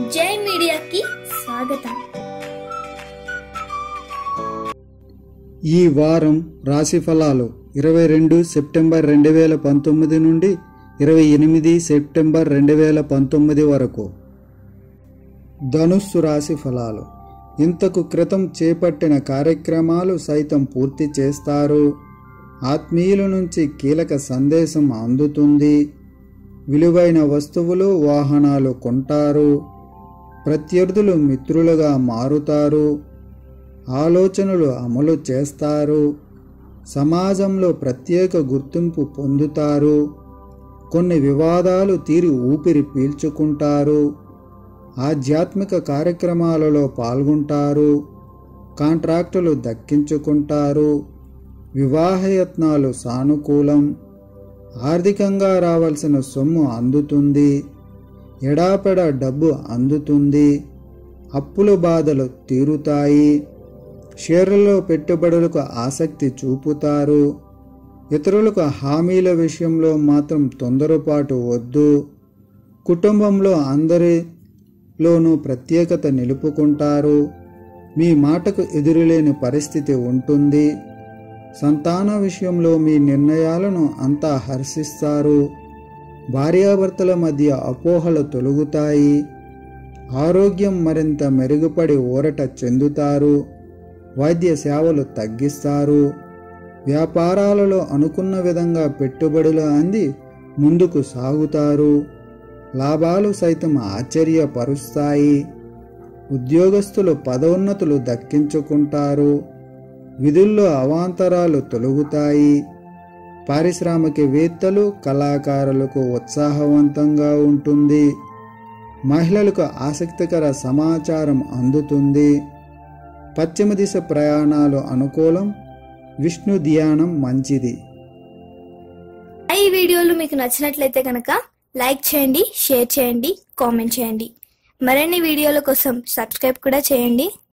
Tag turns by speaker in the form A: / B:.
A: జై మీడియాకి స్వాగతం
B: ఈ వారం రాశి ఫలాలు ఇరవై రెండు సెప్టెంబర్ రెండు వేల పంతొమ్మిది నుండి ఇరవై ఎనిమిది సెప్టెంబర్ రెండు వేల పంతొమ్మిది వరకు ధనుస్సు రాశి ఫలాలు ఇంతకు క్రితం చేపట్టిన కార్యక్రమాలు సైతం పూర్తి చేస్తారు ఆత్మీయుల నుంచి కీలక సందేశం అందుతుంది విలువైన వస్తువులు వాహనాలు కొంటారు ప్రత్యర్థులు మిత్రులుగా మారుతారు ఆలోచనలు అమలు చేస్తారు సమాజంలో ప్రత్యేక గుర్తింపు పొందుతారు కొన్ని వివాదాలు తీరి ఊపిరి పీల్చుకుంటారు ఆధ్యాత్మిక కార్యక్రమాలలో పాల్గొంటారు కాంట్రాక్టులు దక్కించుకుంటారు వివాహయత్నాలు సానుకూలం ఆర్థికంగా రావాల్సిన సొమ్ము అందుతుంది ఎడాపెడా డబ్బు అందుతుంది అప్పుల బాధలు తీరుతాయి షేర్లలో పెట్టుబడులకు ఆసక్తి చూపుతారు ఇతరులకు హామీల విషయంలో మాత్రం తొందరపాటు వద్దు కుటుంబంలో అందరిలోనూ ప్రత్యేకత నిలుపుకుంటారు మీ మాటకు ఎదురులేని పరిస్థితి ఉంటుంది సంతాన విషయంలో మీ నిర్ణయాలను అంతా హర్షిస్తారు భార్యాభర్తల మధ్య అపోహలు తొలగుతాయి ఆరోగ్యం మరింత మెరుగుపడి ఊరట చెందుతారు వైద్య సేవలు తగ్గిస్తారు వ్యాపారాలలో అనుకున్న విధంగా పెట్టుబడులు అంది ముందుకు సాగుతారు లాభాలు సైతం ఆశ్చర్యపరుస్తాయి ఉద్యోగస్తులు పదోన్నతులు దక్కించుకుంటారు విధుల్లో అవాంతరాలు తొలగుతాయి పారిశ్రామికవేత్తలు కళాకారులకు ఉత్సాహవంతంగా ఉంటుంది మహిళలకు ఆసక్తికర సమాచారం అందుతుంది పశ్చిమ దిశ ప్రయాణాలు అనుకూలం విష్ణు ధ్యానం మంచిది
A: ఈ వీడియోలు మీకు నచ్చినట్లయితే కనుక లైక్ చేయండి షేర్ చేయండి కామెంట్ చేయండి మరిన్ని వీడియోల కోసం సబ్స్క్రైబ్ కూడా చేయండి